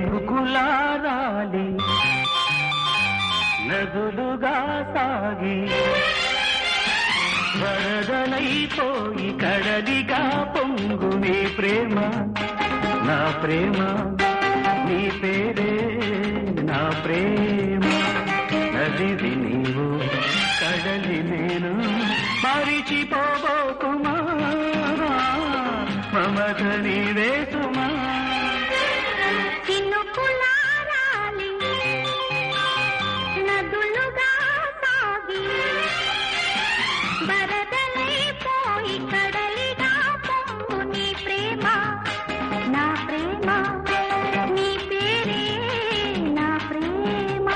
చినుకులారాలి నదులుగా సాగి వరదలైపోయి కడలిగా పొంగు నీ ప్రేమ నా ప్రేమ నీ పేరే నా ప్రేమ నదివి నీవు కడలి నేను మరిచిపోబోకుమా మమత నీవే సుమా చినుకులారాలి నదులుగా సాగి వరదలైపోయి కడలిగా పొంగు నీ ప్రేమ నా ప్రేమ నీ పేరే నా ప్రేమ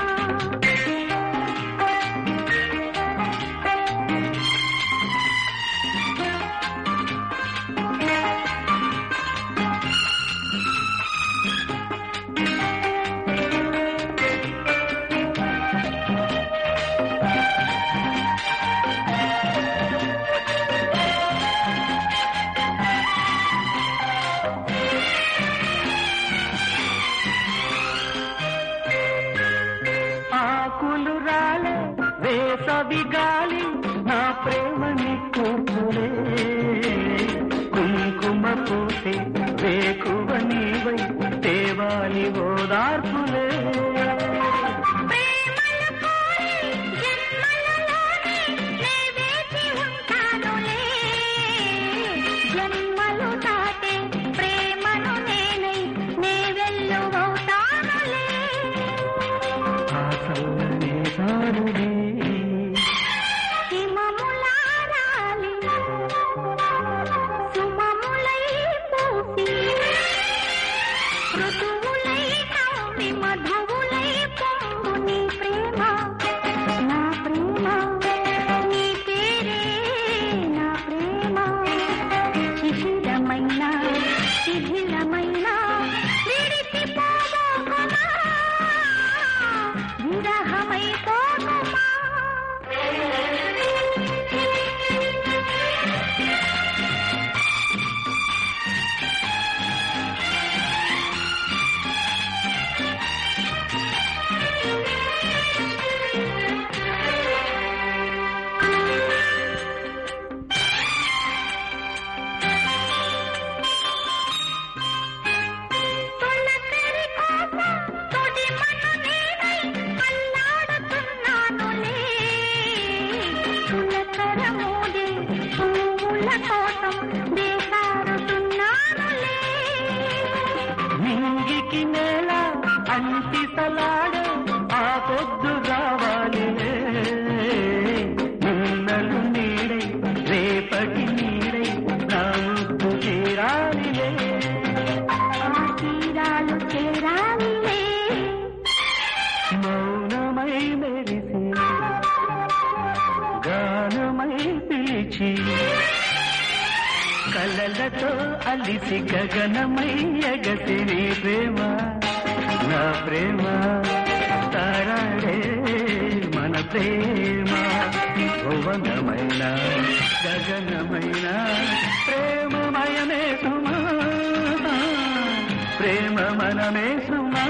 ఆకులు రాలే వేసవి గాలి నా ప్రేమ నిక్కులే కుంకుమ పూసే వేకువ నీవై దేవాలి ఓదార్పులే ప్రేమల కోరి జన్మలలోనే నే వేచి ఉంటానులే జన్మలు దాటే ప్రేమను నేనై నే వెల్లువవుతానులే ఆ చల్లని సారులే హిమములారాలి సుమములై పూసి ఋతువులై నవ్వి మధువులై పొంగు నీ ప్రేమ నా ప్రేమ నీ పేరే నా ప్రేమ శిథిలమైన శిథిలమైన విడిచిపోబోకుమా విరహమైపోకుమా తొలకరి కోసం తొడి మను నేనై అల్లాడుతున్నానులే తులకర మోదే పువ్వుల కోసం వేసారుతున్నానులే నింగికి నేల అంటి సలాడే ఆ పొద్దు రావాలి నిన్నలు నీడై రేపటి నీడై నా ముద్దు తీరాలిలే ఆ తీరాలు చేరాలిలే మౌనమై మెరిసి గానమై పిలిచి కలలతో అలిసి గగనమై ఎగసి నీ ప్రేమ నా ప్రేమ తారాడే మన ప్రేమ భువనమైన గగనమైన ప్రేమమయమే సుమా ప్రేమ మనమే సుమా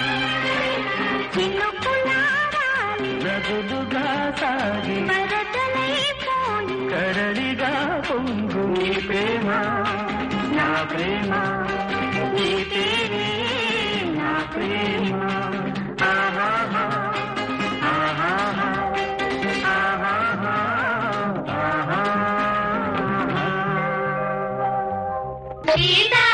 చినుకులారాలి నదులుగా సాగి వరదలైపోయి కడలిగా పొంగు నీ ప్రేమ నా ప్రేమ నీ పేరే నా ప్రేమ ఆహాహా, ఆహాహా, ఆహాహా, ఆహాహా. సీతా